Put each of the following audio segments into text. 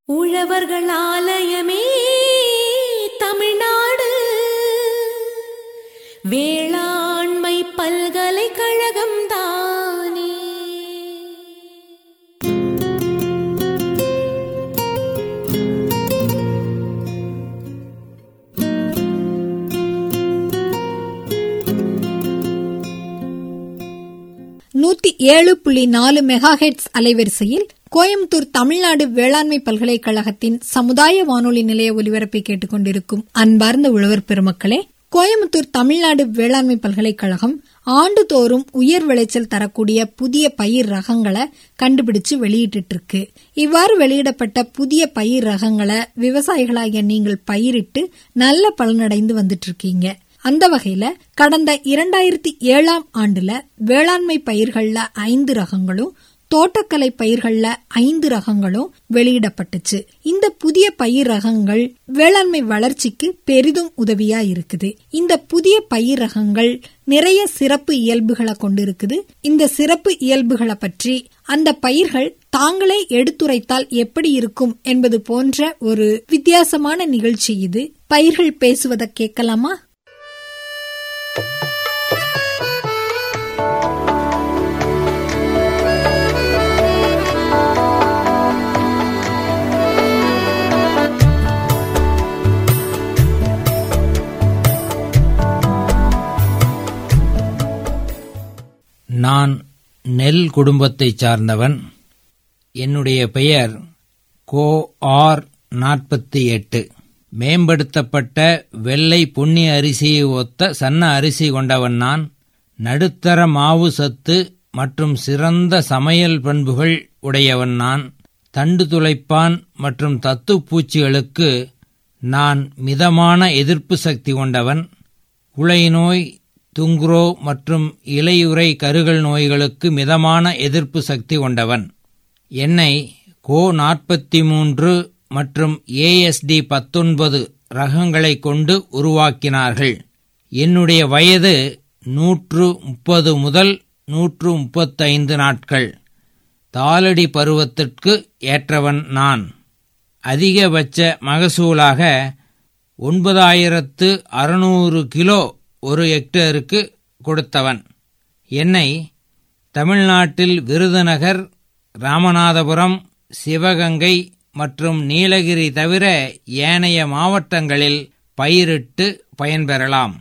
உழவர்கள் ஆலயமே தமிழ்நாடு வேளாண்மை பல்கலைக்கழகம் தானே நூத்தி ஏழு புள்ளி நாலு மெகாஹெட்ஸ் அலைவரிசையில் கோயம்புத்தூர் தமிழ்நாடு வேளாண்மை பல்கலைக்கழகத்தின் சமுதாய வானொலி நிலைய ஒலிபரப்பை கேட்டுக்கொண்டிருக்கும் அன்பார்ந்த உழவர் பெருமக்களே கோயம்புத்தூர் தமிழ்நாடு வேளாண்மை பல்கலைக்கழகம் ஆண்டுதோறும் உயர் விளைச்சல் தரக்கூடிய புதிய பயிர் ரகங்களை கண்டுபிடிச்சு வெளியிட்டு இருக்கு இவ்வாறு வெளியிடப்பட்ட புதிய பயிர் ரகங்களை விவசாயிகளாகிய நீங்கள் பயிரிட்டு நல்ல பலனடைந்து வந்துட்டு இருக்கீங்க அந்த வகையில கடந்த இரண்டாயிரத்தி ஏழாம் ஆண்டுல வேளாண்மை பயிர்கள்ல ஐந்து ரகங்களும் தோட்டக்கலை பயிர்கள்ல ஐந்து ரகங்களும் வெளியிடப்பட்டுச்சு இந்த புதிய பயிர் ரகங்கள் வேளாண்மை வளர்ச்சிக்கு பெரிதும் உதவியா இருக்குது இந்த புதிய பயிர் ரகங்கள் நிறைய சிறப்பு இயல்புகளை கொண்டிருக்குது இந்த சிறப்பு இயல்புகளை பற்றி அந்த பயிர்கள் தாங்களே எடுத்துரைத்தால் எப்படி இருக்கும் என்பது போன்ற ஒரு வித்தியாசமான நிகழ்ச்சி இது பயிர்கள் பேசுவதை கேட்கலாமா நான் நெல் குடும்பத்தைச் சார்ந்தவன் என்னுடைய பெயர் கோ ஆர் நாற்பத்தி எட்டு மேம்படுத்தப்பட்ட வெள்ளை புண்ணிய அரிசியை ஒத்த சன்ன அரிசி கொண்டவன் நான் நடுத்தர மாவு சத்து மற்றும் சிறந்த சமையல் பண்புகள் உடையவன் நான் தண்டு துளைப்பான் மற்றும் தத்துப்பூச்சிகளுக்கு நான் மிதமான எதிர்ப்பு சக்தி கொண்டவன் குலை நோய் துங்குரோ மற்றும் இலையுறை கருகள் நோய்களுக்கு மிதமான எதிர்ப்பு சக்தி கொண்டவன் என்னை கோ நாற்பத்தி மூன்று மற்றும் ஏஎஸ்டி பத்தொன்பது ரகங்களை கொண்டு உருவாக்கினார்கள் என்னுடைய வயது நூற்று முப்பது முதல் நூற்று முப்பத்தைந்து நாட்கள் தாளடி பருவத்திற்கு ஏற்றவன் நான் அதிகபட்ச மகசூலாக ஒன்பதாயிரத்து அறுநூறு கிலோ ஒரு ஹெக்டேருக்கு கொடுத்தவன் என்னை தமிழ்நாட்டில் விருதுநகர் ராமநாதபுரம் சிவகங்கை மற்றும் நீலகிரி தவிர ஏனைய மாவட்டங்களில் பயிரிட்டு பயன்பெறலாம்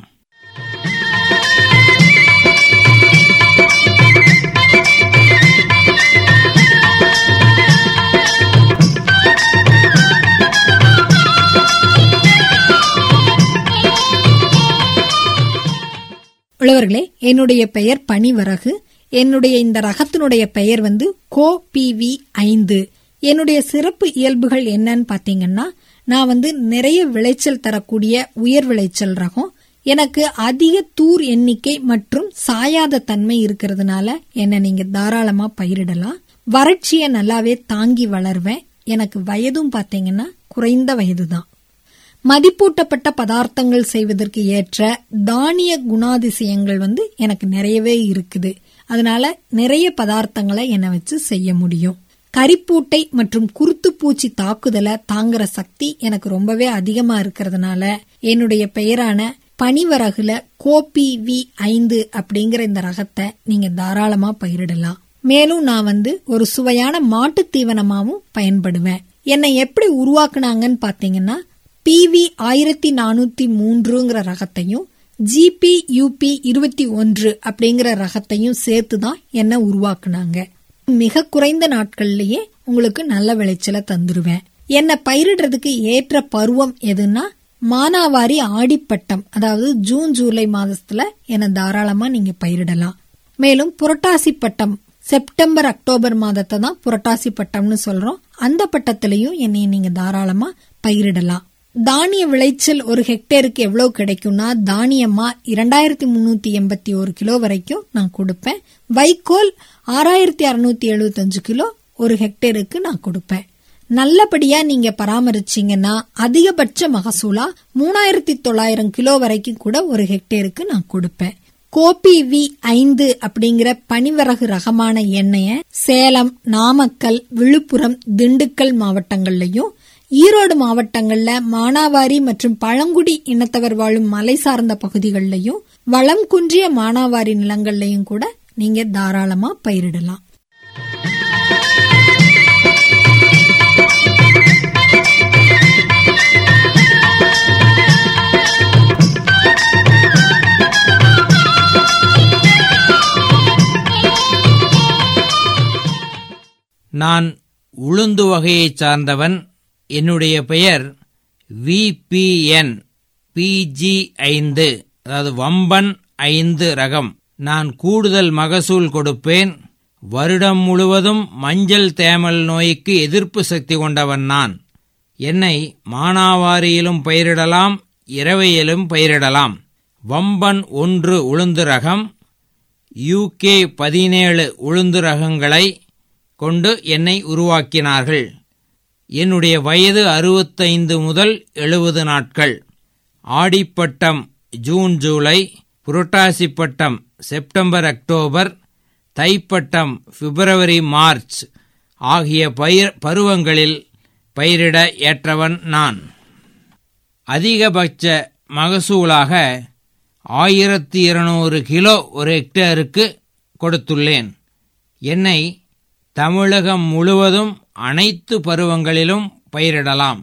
உழவர்களே என்னுடைய பெயர் பனிவரகு என்னுடைய இந்த ரகத்தினுடைய பெயர் வந்து கோ பிவி ஐந்து என்னுடைய சிறப்பு இயல்புகள் என்னன்னு பாத்தீங்கன்னா நான் வந்து நிறைய விளைச்சல் தரக்கூடிய உயர் விளைச்சல் ரகம் எனக்கு அதிக தூர் எண்ணிக்கை மற்றும் சாயாத தன்மை இருக்கிறதுனால என்ன நீங்க தாராளமா பயிரிடலாம் வறட்சியை நல்லாவே தாங்கி வளர்வேன் எனக்கு வயதும் பாத்தீங்கன்னா குறைந்த வயதுதான் மதிப்பூட்டப்பட்ட பதார்த்தங்கள் செய்வதற்கு ஏற்ற தானிய குணாதிசயங்கள் வந்து எனக்கு நிறையவே இருக்குது அதனால நிறைய பதார்த்தங்களை என்னை வச்சு செய்ய முடியும் கரிப்பூட்டை மற்றும் குருத்துப்பூச்சி தாக்குதலை தாங்குற சக்தி எனக்கு ரொம்பவே அதிகமா இருக்கிறதுனால என்னுடைய பெயரான பனிவரகுல கோபி வி ஐந்து அப்படிங்கிற இந்த ரகத்தை நீங்க தாராளமா பயிரிடலாம் மேலும் நான் வந்து ஒரு சுவையான மாட்டுத் தீவனமாவும் பயன்படுவேன் என்னை எப்படி உருவாக்குனாங்கன்னு பாத்தீங்கன்னா பிவி ஆயிரத்தி நானூத்தி மூன்றுங்கிற ரகத்தையும் ஜிபி யூபி இருபத்தி ஒன்று அப்படிங்கிற ரகத்தையும் சேர்த்து தான் என்ன உருவாக்குனாங்க மிக குறைந்த நாட்கள்லயே உங்களுக்கு நல்ல விளைச்சலை தந்துருவேன் என்ன பயிரிடுறதுக்கு ஏற்ற பருவம் எதுன்னா மானாவாரி ஆடிப்பட்டம் அதாவது ஜூன் ஜூலை மாதத்துல என்ன தாராளமா நீங்க பயிரிடலாம் மேலும் புரட்டாசி பட்டம் செப்டம்பர் அக்டோபர் மாதத்தை தான் புரட்டாசி பட்டம்னு சொல்றோம் அந்த பட்டத்திலையும் என்னைய நீங்க தாராளமா பயிரிடலாம் தானிய விளைச்சல் ஒரு ஹெக்டேருக்கு எவ்வளவு கிடைக்கும்னா தானியமா இரண்டாயிரத்தி முன்னூத்தி எண்பத்தி ஒரு கிலோ வரைக்கும் நான் கொடுப்பேன் வைக்கோல் ஆறாயிரத்தி அறுநூத்தி எழுபத்தஞ்சு கிலோ ஒரு ஹெக்டேருக்கு நான் கொடுப்பேன் நல்லபடியா நீங்க பராமரிச்சீங்கன்னா அதிகபட்ச மகசூலா மூணாயிரத்தி தொள்ளாயிரம் கிலோ வரைக்கும் கூட ஒரு ஹெக்டேருக்கு நான் கொடுப்பேன் கோபி வி ஐந்து அப்படிங்கிற பனிவரகு ரகமான எண்ணெய சேலம் நாமக்கல் விழுப்புரம் திண்டுக்கல் மாவட்டங்கள்லயும் ஈரோடு மாவட்டங்கள்ல மானாவாரி மற்றும் பழங்குடி இனத்தவர் வாழும் மலை சார்ந்த பகுதிகளிலையும் வளம் குன்றிய மானாவாரி நிலங்கள்லயும் கூட நீங்க தாராளமா பயிரிடலாம் நான் உளுந்து வகையைச் சார்ந்தவன் என்னுடைய பெயர் விபிஎன் பிஜி ஐந்து அதாவது வம்பன் ஐந்து ரகம் நான் கூடுதல் மகசூல் கொடுப்பேன் வருடம் முழுவதும் மஞ்சள் தேமல் நோய்க்கு எதிர்ப்பு சக்தி கொண்டவன் நான் என்னை மானாவாரியிலும் பயிரிடலாம் இரவையிலும் பயிரிடலாம் வம்பன் ஒன்று உளுந்து ரகம் யூகே பதினேழு உளுந்து ரகங்களை கொண்டு என்னை உருவாக்கினார்கள் என்னுடைய வயது அறுபத்தைந்து முதல் எழுபது நாட்கள் ஆடிப்பட்டம் ஜூன் ஜூலை புரட்டாசி பட்டம் செப்டம்பர் அக்டோபர் தைப்பட்டம் பிப்ரவரி மார்ச் ஆகிய பயிர் பருவங்களில் பயிரிட ஏற்றவன் நான் அதிகபட்ச மகசூலாக ஆயிரத்தி இருநூறு கிலோ ஒரு ஹெக்டேருக்கு கொடுத்துள்ளேன் என்னை தமிழகம் முழுவதும் அனைத்து பருவங்களிலும் பயிரிடலாம்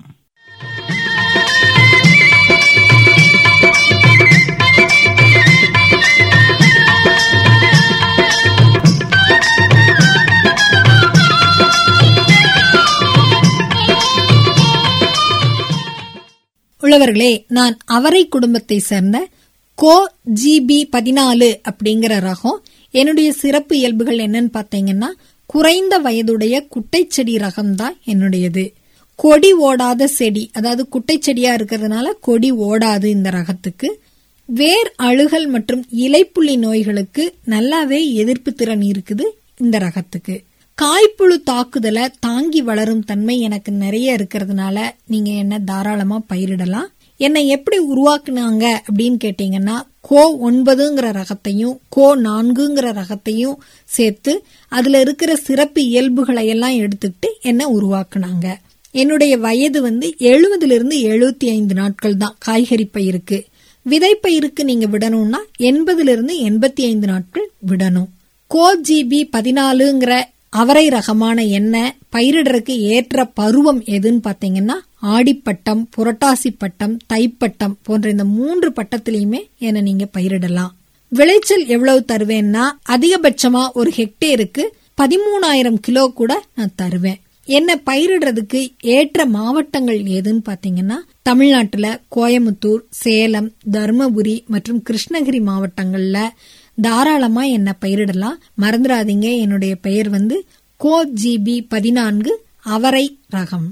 உழவர்களே நான் அவரை குடும்பத்தை சேர்ந்த கோ ஜிபி பதினாலு அப்படிங்கிற ரகம் என்னுடைய சிறப்பு இயல்புகள் என்னன்னு பாத்தீங்கன்னா குறைந்த வயதுடைய குட்டைச்செடி ரகம் தான் என்னுடையது கொடி ஓடாத செடி அதாவது குட்டைச்செடியா இருக்கிறதுனால கொடி ஓடாது இந்த ரகத்துக்கு வேர் அழுகல் மற்றும் இலைப்புள்ளி நோய்களுக்கு நல்லாவே எதிர்ப்பு திறன் இருக்குது இந்த ரகத்துக்கு காய்ப்புழு தாக்குதலை தாங்கி வளரும் தன்மை எனக்கு நிறைய இருக்கிறதுனால நீங்க என்ன தாராளமா பயிரிடலாம் என்னை எப்படி உருவாக்குனாங்க அப்படின்னு கேட்டீங்கன்னா கோ ஒன்பதுங்கிற ரகத்தையும் கோ நான்குங்கிற ரகத்தையும் சேர்த்து அதுல இருக்கிற சிறப்பு இயல்புகளை எல்லாம் எடுத்துக்கிட்டு என்ன உருவாக்குனாங்க என்னுடைய வயது வந்து எழுபதுல இருந்து எழுபத்தி ஐந்து நாட்கள் தான் காய்கறி பயிருக்கு விதைப்பயிருக்கு நீங்க விடணும்னா எண்பதுல இருந்து எண்பத்தி ஐந்து நாட்கள் விடணும் கோ ஜிபி பதினாலுங்கிற அவரை ரகமான எண்ணெய் பயிரிடறதுக்கு ஏற்ற பருவம் எதுன்னு பாத்தீங்கன்னா ஆடிப்பட்டம் புரட்டாசி பட்டம் தைப்பட்டம் போன்ற இந்த மூன்று பட்டத்திலையுமே என்ன நீங்க பயிரிடலாம் விளைச்சல் எவ்வளவு தருவேன்னா அதிகபட்சமா ஒரு ஹெக்டேருக்கு பதிமூணாயிரம் கிலோ கூட நான் தருவேன் என்ன பயிரிடுறதுக்கு ஏற்ற மாவட்டங்கள் எதுன்னு பாத்தீங்கன்னா தமிழ்நாட்டுல கோயமுத்தூர் சேலம் தருமபுரி மற்றும் கிருஷ்ணகிரி மாவட்டங்கள்ல தாராளமா என்ன பயிரிடலாம் மறந்துடாதீங்க என்னுடைய பெயர் வந்து கோ ஜிபி பதினான்கு அவரை ரகம்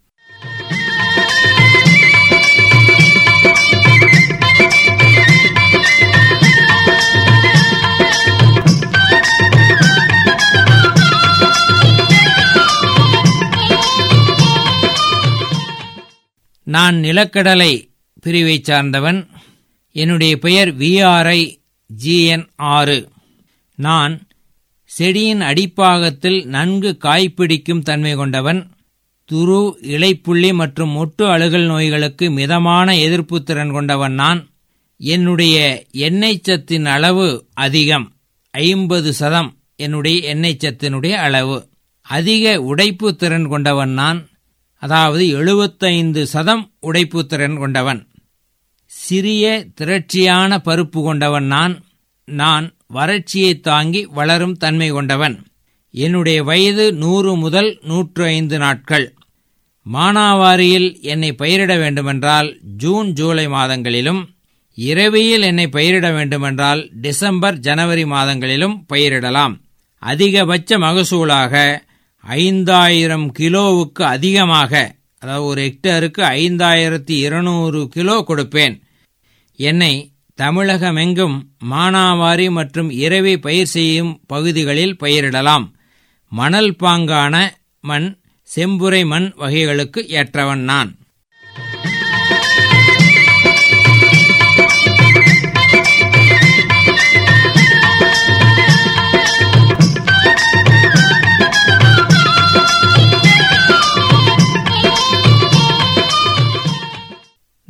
நான் நிலக்கடலை பிரிவைச் சார்ந்தவன் என்னுடைய பெயர் விஆர்ஐ ஜிஎன் ஆறு நான் செடியின் அடிப்பாகத்தில் நன்கு காய்ப்பிடிக்கும் தன்மை கொண்டவன் துரு இலைப்புள்ளி மற்றும் மொட்டு அழுகல் நோய்களுக்கு மிதமான எதிர்ப்பு திறன் கொண்டவன் நான் என்னுடைய எண்ணெய் சத்தின் அளவு அதிகம் ஐம்பது சதம் என்னுடைய எண்ணெய் சத்தினுடைய அளவு அதிக உடைப்பு திறன் கொண்டவன் நான் அதாவது எழுபத்தைந்து சதம் உடைப்பு திறன் கொண்டவன் சிறிய திரட்சியான பருப்பு கொண்டவன் நான் நான் வறட்சியை தாங்கி வளரும் தன்மை கொண்டவன் என்னுடைய வயது நூறு முதல் நூற்று ஐந்து நாட்கள் மானாவாரியில் என்னை பயிரிட வேண்டுமென்றால் ஜூன் ஜூலை மாதங்களிலும் இரவியில் என்னை பயிரிட வேண்டுமென்றால் டிசம்பர் ஜனவரி மாதங்களிலும் பயிரிடலாம் அதிகபட்ச மகசூலாக ஐந்தாயிரம் கிலோவுக்கு அதிகமாக அதாவது ஒரு ஹெக்டருக்கு ஐந்தாயிரத்தி இருநூறு கிலோ கொடுப்பேன் என்னை தமிழகமெங்கும் மானாவாரி மற்றும் இரவி பயிர் செய்யும் பகுதிகளில் பயிரிடலாம் மணல் பாங்கான மண் செம்புரை மண் வகைகளுக்கு ஏற்றவன் நான்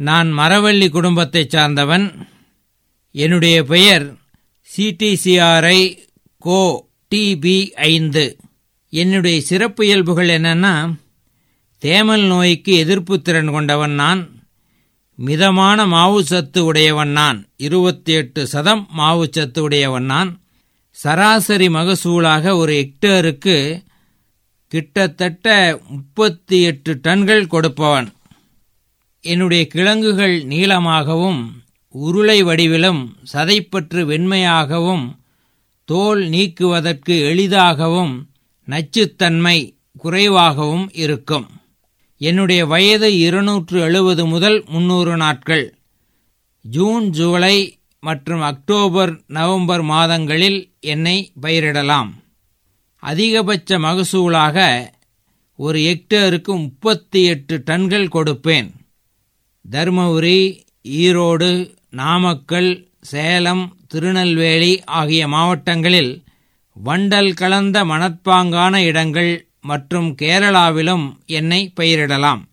நான் மரவள்ளி குடும்பத்தைச் சார்ந்தவன் என்னுடைய பெயர் சிடிசிஆர்ஐ கோ டிபி ஐந்து என்னுடைய சிறப்பு இயல்புகள் என்னன்னா தேமல் நோய்க்கு எதிர்ப்பு திறன் கொண்டவன் நான் மிதமான மாவுச்சத்து உடையவன் நான் இருபத்தி எட்டு சதம் மாவுச்சத்து உடையவன் நான் சராசரி மகசூலாக ஒரு ஹெக்டேருக்கு கிட்டத்தட்ட முப்பத்தி எட்டு டன்கள் கொடுப்பவன் என்னுடைய கிழங்குகள் நீளமாகவும் உருளை வடிவிலும் சதைப்பற்று வெண்மையாகவும் தோல் நீக்குவதற்கு எளிதாகவும் நச்சுத்தன்மை குறைவாகவும் இருக்கும் என்னுடைய வயது இருநூற்று எழுபது முதல் முன்னூறு நாட்கள் ஜூன் ஜூலை மற்றும் அக்டோபர் நவம்பர் மாதங்களில் என்னை பயிரிடலாம் அதிகபட்ச மகசூலாக ஒரு ஹெக்டேருக்கு முப்பத்தி எட்டு டன்கள் கொடுப்பேன் தருமபுரி ஈரோடு நாமக்கல் சேலம் திருநெல்வேலி ஆகிய மாவட்டங்களில் வண்டல் கலந்த மணற்பாங்கான இடங்கள் மற்றும் கேரளாவிலும் என்னை பயிரிடலாம்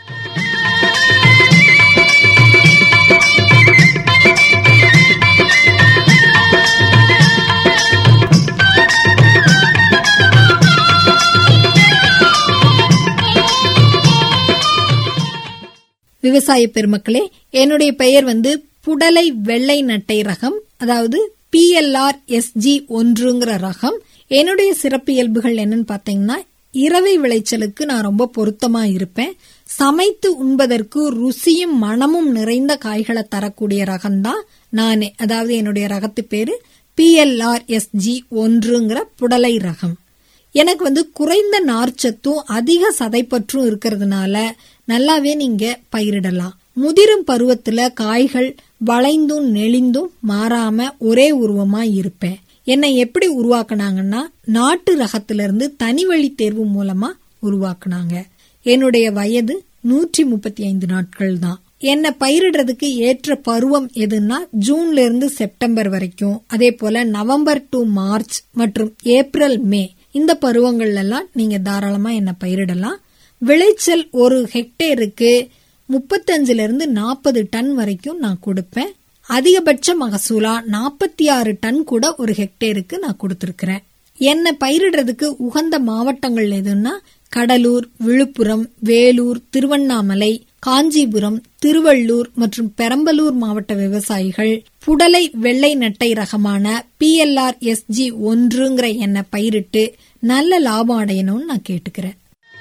விவசாய பெருமக்களே என்னுடைய பெயர் வந்து புடலை வெள்ளை நட்டை ரகம் அதாவது பிஎல்ஆர் எஸ்ஜி ஒன்றுங்கிற ரகம் என்னுடைய சிறப்பு இயல்புகள் என்னன்னு பாத்தீங்கன்னா இரவை விளைச்சலுக்கு நான் ரொம்ப பொருத்தமா இருப்பேன் சமைத்து உண்பதற்கு ருசியும் மணமும் நிறைந்த காய்களை தரக்கூடிய ரகம்தான் நானே அதாவது என்னுடைய ரகத்து பேரு பிஎல்ஆர் எஸ்ஜி ஒன்றுங்கிற புடலை ரகம் எனக்கு வந்து குறைந்த நார்ச்சத்தும் அதிக சதைப்பற்றும் இருக்கிறதுனால நல்லாவே நீங்க பயிரிடலாம் முதிரும் பருவத்துல காய்கள் வளைந்தும் நெளிந்தும் மாறாம ஒரே உருவமா இருப்பேன் என்னை எப்படி உருவாக்குனாங்கன்னா நாட்டு ரகத்திலிருந்து தனி வழி தேர்வு மூலமா உருவாக்குனாங்க என்னுடைய வயது நூற்றி முப்பத்தி ஐந்து நாட்கள் தான் என்னை பயிரிடுறதுக்கு ஏற்ற பருவம் எதுன்னா ஜூன்ல இருந்து செப்டம்பர் வரைக்கும் அதே போல நவம்பர் டு மார்ச் மற்றும் ஏப்ரல் மே இந்த பருவங்கள்ல எல்லாம் நீங்க தாராளமா என்ன பயிரிடலாம் விளைச்சல் ஒரு ஹெக்டேருக்கு முப்பத்தஞ்சுல இருந்து நாற்பது டன் வரைக்கும் நான் கொடுப்பேன் அதிகபட்ச மகசூலா நாற்பத்தி ஆறு டன் கூட ஒரு ஹெக்டேருக்கு நான் கொடுத்திருக்கிறேன் என்ன பயிரிடுறதுக்கு உகந்த மாவட்டங்கள் எதுன்னா கடலூர் விழுப்புரம் வேலூர் திருவண்ணாமலை காஞ்சிபுரம் திருவள்ளூர் மற்றும் பெரம்பலூர் மாவட்ட விவசாயிகள் புடலை வெள்ளை நட்டை ரகமான பிஎல்ஆர் எஸ்ஜி ஒன்றுங்கிற எண்ணெய் பயிரிட்டு நல்ல லாபம் அடையணும்னு நான் கேட்டுக்கிறேன்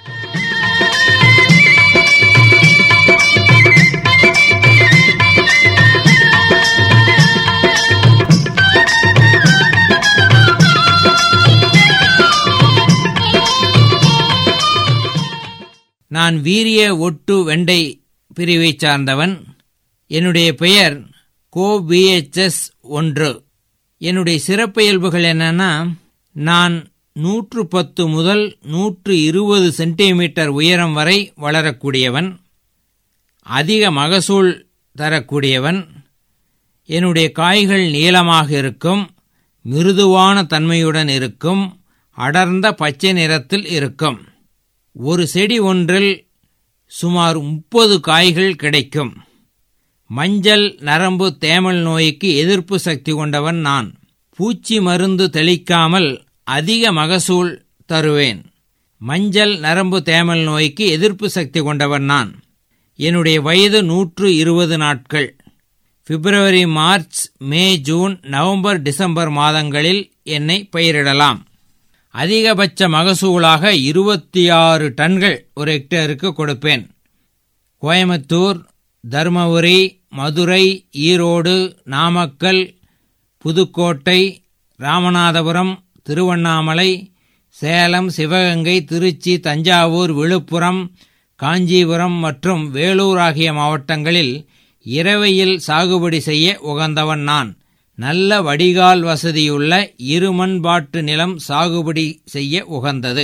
நான் வீரிய ஒட்டு வெண்டை பிரிவைச் சார்ந்தவன் என்னுடைய பெயர் கோ பிஎச்எஸ் ஒன்று என்னுடைய சிறப்பு இயல்புகள் என்னன்னா நான் நூற்று பத்து முதல் நூற்று இருபது சென்டிமீட்டர் உயரம் வரை வளரக்கூடியவன் அதிக மகசூல் தரக்கூடியவன் என்னுடைய காய்கள் நீளமாக இருக்கும் மிருதுவான தன்மையுடன் இருக்கும் அடர்ந்த பச்சை நிறத்தில் இருக்கும் ஒரு செடி ஒன்றில் சுமார் முப்பது காய்கள் கிடைக்கும் மஞ்சள் நரம்பு தேமல் நோய்க்கு எதிர்ப்பு சக்தி கொண்டவன் நான் பூச்சி மருந்து தெளிக்காமல் அதிக மகசூல் தருவேன் மஞ்சள் நரம்பு தேமல் நோய்க்கு எதிர்ப்பு சக்தி கொண்டவன் நான் என்னுடைய வயது நூற்று இருபது நாட்கள் February March May June November December மாதங்களில் என்னை பயிரிடலாம் அதிகபட்ச மகசூலாக இருபத்தி ஆறு டன்கள் ஒரு ஹெக்டேருக்கு கொடுப்பேன் கோயம்புத்தூர் தருமபுரி மதுரை ஈரோடு நாமக்கல் புதுக்கோட்டை ராமநாதபுரம் திருவண்ணாமலை சேலம் சிவகங்கை திருச்சி தஞ்சாவூர் விழுப்புரம் காஞ்சிபுரம் மற்றும் வேலூர் ஆகிய மாவட்டங்களில் இரவையில் சாகுபடி செய்ய உகந்தவன் நான் நல்ல வடிகால் வசதியுள்ள இருமண்பாட்டு நிலம் சாகுபடி செய்ய உகந்தது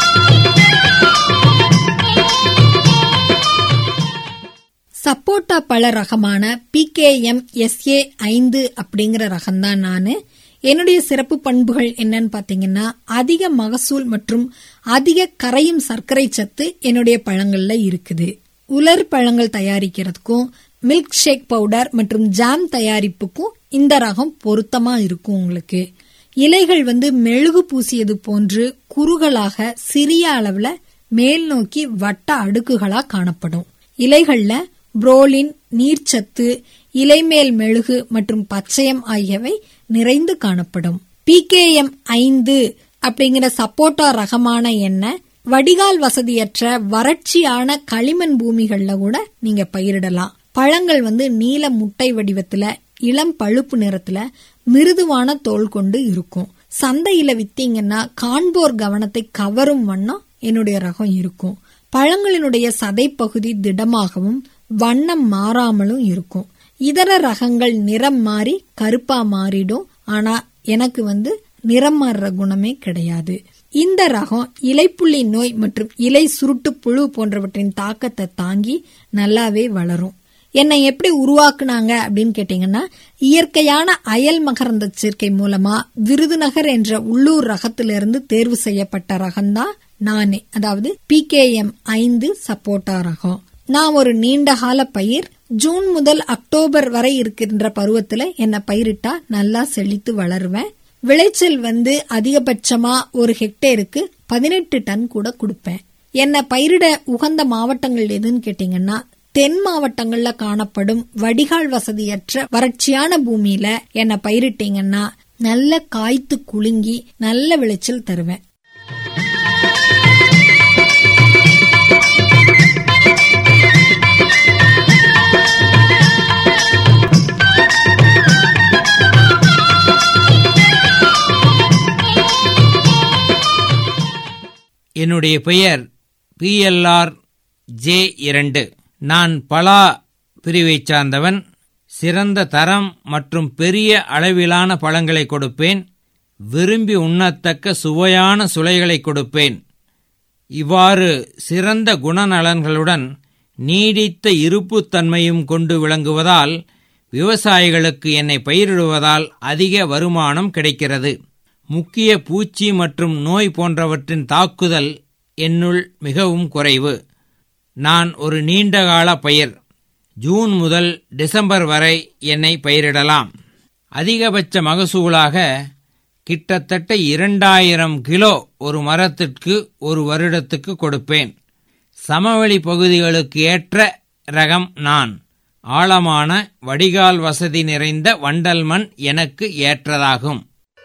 சப்போட்டா பழ ரகமான பிகேஎம் எஸ்ஏ ஐந்து அப்படிங்கிற ரகம்தான் நானு என்னுடைய சிறப்பு பண்புகள் என்னன்னு பாத்தீங்கன்னா அதிக மகசூல் மற்றும் அதிக கரையும் சர்க்கரை சத்து என்னுடைய பழங்கள்ல இருக்குது உலர் பழங்கள் தயாரிக்கிறதுக்கும் மில்க் ஷேக் பவுடர் மற்றும் ஜாம் தயாரிப்புக்கும் இந்த ரகம் பொருத்தமா இருக்கும் உங்களுக்கு இலைகள் வந்து மெழுகு பூசியது போன்று குறுகலாக சிறிய அளவுல மேல் நோக்கி வட்ட அடுக்குகளா காணப்படும் இலைகள்ல புரோலின் நீர்ச்சத்து இலைமேல் மெழுகு மற்றும் பச்சையம் ஆகியவை நிறைந்து காணப்படும் பிகேஎம் ஐந்து அப்படிங்கிற சப்போட்டா ரகமான எண்ணெய் வடிகால் வசதியற்ற வறட்சியான களிமண் பூமிகள்ல கூட நீங்க பயிரிடலாம் பழங்கள் வந்து நீல முட்டை வடிவத்துல இளம் பழுப்பு நிறத்துல மிருதுவான தோல் கொண்டு இருக்கும் சந்தையில வித்தீங்கன்னா காண்போர் கவனத்தை கவரும் வண்ணம் என்னுடைய ரகம் இருக்கும் பழங்களினுடைய சதைப்பகுதி திடமாகவும் வண்ணம் மாறாமலும் இருக்கும் இதர ரகங்கள் நிறம் மாறி கருப்பா மாறிடும் ஆனா எனக்கு வந்து நிறம் மாறுற குணமே கிடையாது இந்த ரகம் இலைப்புள்ளி நோய் மற்றும் இலை சுருட்டு புழு போன்றவற்றின் தாக்கத்தை தாங்கி நல்லாவே வளரும் என்னை எப்படி உருவாக்குனாங்க அப்படின்னு கேட்டீங்கன்னா இயற்கையான அயல் மகரந்த சேர்க்கை மூலமா விருதுநகர் என்ற உள்ளூர் ரகத்திலிருந்து தேர்வு செய்யப்பட்ட ரகம்தான் நானே அதாவது பிகேஎம் ஐந்து சப்போட்டா ரகம் நான் ஒரு நீண்ட கால பயிர் ஜூன் முதல் அக்டோபர் வரை இருக்கின்ற பருவத்துல என்ன பயிரிட்டா நல்லா செழித்து வளருவேன் விளைச்சல் வந்து அதிகபட்சமா ஒரு ஹெக்டேருக்கு பதினெட்டு டன் கூட கொடுப்பேன் என்ன பயிரிட உகந்த மாவட்டங்கள் எதுன்னு கேட்டீங்கன்னா தென் மாவட்டங்கள்ல காணப்படும் வடிகால் வசதியற்ற வறட்சியான பூமியில என்ன பயிரிட்டீங்கன்னா நல்ல காய்த்து குலுங்கி நல்ல விளைச்சல் தருவேன் என்னுடைய பெயர் பிஎல்ஆர் ஜே இரண்டு நான் பலா பிரிவைச் சார்ந்தவன் சிறந்த தரம் மற்றும் பெரிய அளவிலான பழங்களை கொடுப்பேன் விரும்பி உண்ணத்தக்க சுவையான சுளைகளை கொடுப்பேன் இவ்வாறு சிறந்த குணநலன்களுடன் நீடித்த இருப்புத்தன்மையும் கொண்டு விளங்குவதால் விவசாயிகளுக்கு என்னை பயிரிடுவதால் அதிக வருமானம் கிடைக்கிறது முக்கிய பூச்சி மற்றும் நோய் போன்றவற்றின் தாக்குதல் என்னுள் மிகவும் குறைவு நான் ஒரு நீண்டகால பயிர் ஜூன் முதல் டிசம்பர் வரை என்னை பயிரிடலாம் அதிகபட்ச மகசூலாக கிட்டத்தட்ட இரண்டாயிரம் கிலோ ஒரு மரத்திற்கு ஒரு வருடத்துக்கு கொடுப்பேன் சமவெளி பகுதிகளுக்கு ஏற்ற ரகம் நான் ஆழமான வடிகால் வசதி நிறைந்த வண்டல் மண் எனக்கு ஏற்றதாகும்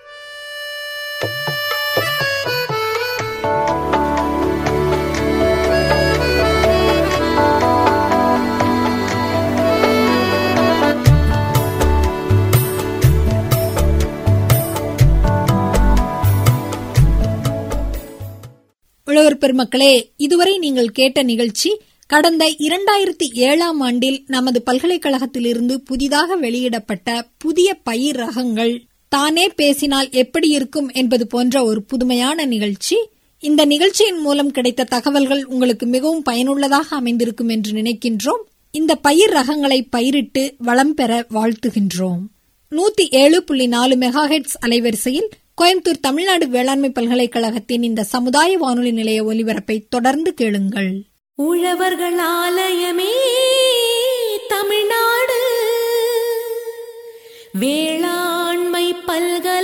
உழவர் பெருமக்களே இதுவரை நீங்கள் கேட்ட நிகழ்ச்சி கடந்த இரண்டாயிரத்தி ஏழாம் ஆண்டில் நமது பல்கலைக்கழகத்திலிருந்து புதிதாக வெளியிடப்பட்ட புதிய பயிர் ரகங்கள் தானே பேசினால் எப்படி இருக்கும் என்பது போன்ற ஒரு புதுமையான நிகழ்ச்சி இந்த நிகழ்ச்சியின் மூலம் கிடைத்த தகவல்கள் உங்களுக்கு மிகவும் பயனுள்ளதாக அமைந்திருக்கும் என்று நினைக்கின்றோம் இந்த பயிர் ரகங்களை பயிரிட்டு வளம் பெற வாழ்த்துகின்றோம் நூத்தி ஏழு புள்ளி நாலு மெகாஹெட்ஸ் அலைவரிசையில் கோயம்புத்தூர் தமிழ்நாடு வேளாண்மை பல்கலைக்கழகத்தின் இந்த சமுதாய வானொலி நிலைய ஒலிபரப்பை தொடர்ந்து கேளுங்கள் உழவர்கள் ஆலயமே தமிழ்நாடு வேளாண்மை பல்கலை